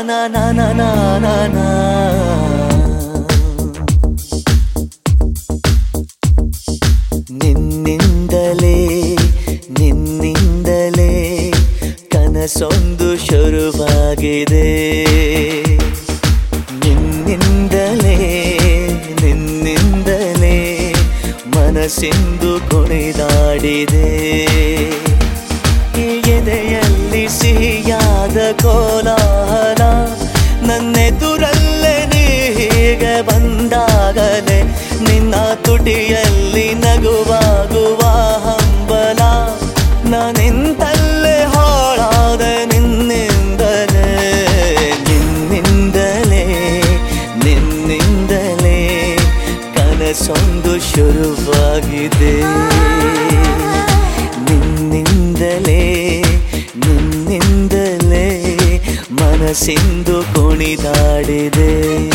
ನಾ ನಾ ನಾ ನಾ ನಾ ನಾ. ನಿನ್ನಿಂದಲೇ ನಿನ್ನಿಂದಲೇ ಕನಸೊಂದು ಶುರುವಾಗಿದೆ ನಿನ್ನಿಂದಲೇ ನಿನ್ನಿಂದಲೇ ಮನಸ್ಸಿಂದು ಕುಣಿದಾಡಿದೆ ಈ ಎದೆಯಲ್ಲಿ ಸಿಹಿಯಾದ ಕೋಲಾಹಲ ನನ್ನೆದುರಲ್ಲೇ ನೀ ಹೀಗೆ ಬಂದಾಗಲೇ ನಿನ್ನ ತುಟಿಯಲ್ಲಿ ನಗುವಾಗುವ ಹಂಬಲ ನಾನಿಂತಲ್ಲೇ ಹಾಳಾದ ನಿನ್ನಿಂದಲೇ ನಿನ್ನಿಂದಲೇ ನಿನ್ನಿಂದಲೇ ಕನಸೊಂದು ಶುರುವಾಗಿದೆ ನಿನ್ನಿಂದಲೇ ನಿನ್ನಿಂದಲೇ ಮನಸ್ಸಿಂದು ಕುಣಿದಾಡಿದೆ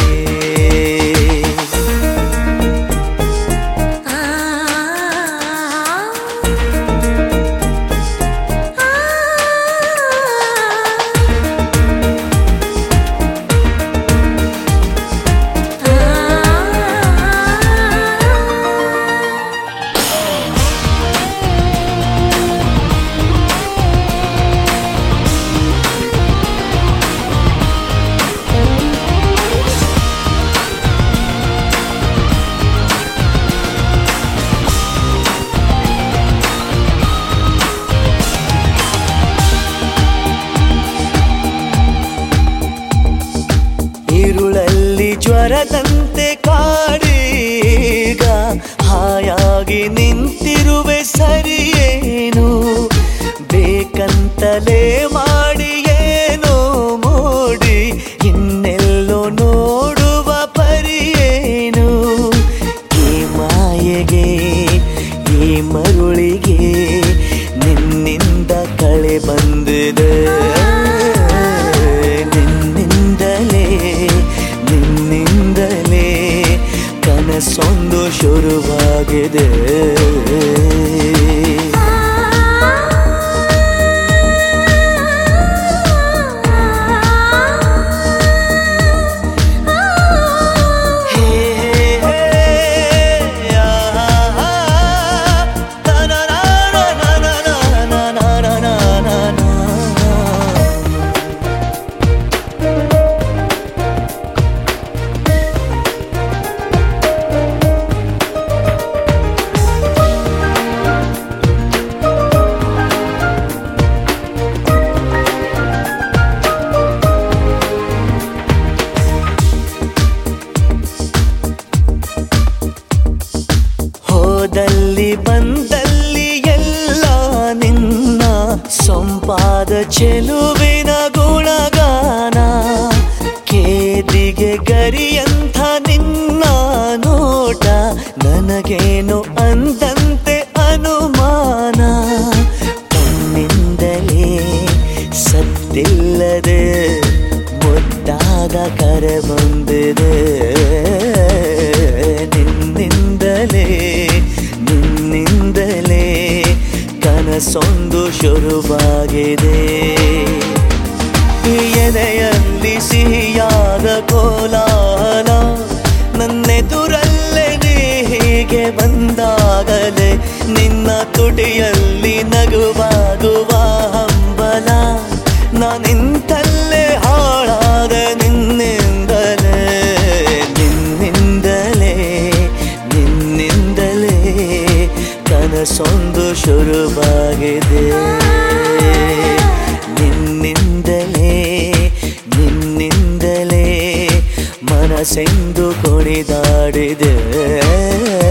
ഇരുಳಲ್ಲಿ ಜ್ವರದಂತೆ ಕಾಡೀಗ ಹಾಯಾಗಿ ನಿಂತಿರುವೆ ಸರಿಯೇನು ಬೇಕಂತಲೇ ಮಾಡಿ ಏನೋ ಮೋಡಿ ಇನ್ನೆಲ್ಲೋ ನೋಡುವ ಪರಿಯೇನು ಈ ಮಾಯೆಗೆ ಈ ಮರುಳಿಗೆ ನಿನ್ನಿಂದ ಕಳೆ ಬಂದಿದೆ ನಿನ್ನಿಂದಲೇ ನಿನ್ನಿಂದಲೇ ಕನಸೊಂದು ಶುರುವಾಗಿದೆ ಹೇ ಹೇ ಆಹಾ ಹೋದಲ್ಲಿ ಬಂದಲ್ಲಿ ಎಲ್ಲ ನಿನ್ನ ಸೊಂಪಾದ ಚೆಲುವಿನ ಗುಣಗಾನ ಕೇದಿಗೆ ಗರಿಯಂಥ ನಿನ್ನ ನೋಟ ನನಗೇನು ಅಂದಂತೆ ಅನುಮಾನ ಕಣ್ಣಿಂದಲೇ ಸತ್ತಿಲ್ಲದೆ ಮುದ್ದಾದ ಕರೆ ಬಂದಿದೆ ನಿನ್ನಿಂದಲೇ ನಿನ್ನಿಂದಲೇ ಕನಸೊಂದು ಶುರುವಾಗಿದೆ ಈ ಎದೆಯಲ್ಲಿ ಸಿಹಿಯಾದ ಕೋಲಾಹಲ ನನ್ನೆದುರಲ್ಲೇ ನೀ ಹೀಗೆ ಬಂದಾಗಲೇ ನಿನ್ನ ತುಟಿಯಲ್ಲಿ ನಗುವಾಗುವ ಹಂಬಲ ನಾನಿಂತಲ್ಲೇ ಹಾಳಾದ ನಿನ್ನಿಂದಲೇ ನಿನ್ನಿಂದಲೇ ನಿನ್ನಿಂದಲೇ ಕನಸೊಂದು ಶುರುವಾಗಿದೆ ನಿನ್ನಿಂದಲೇ ನಿನ್ನಿಂದಲೇ ಮನಸ್ಸೆಂದು ಕುಣಿದಾಡಿದೆ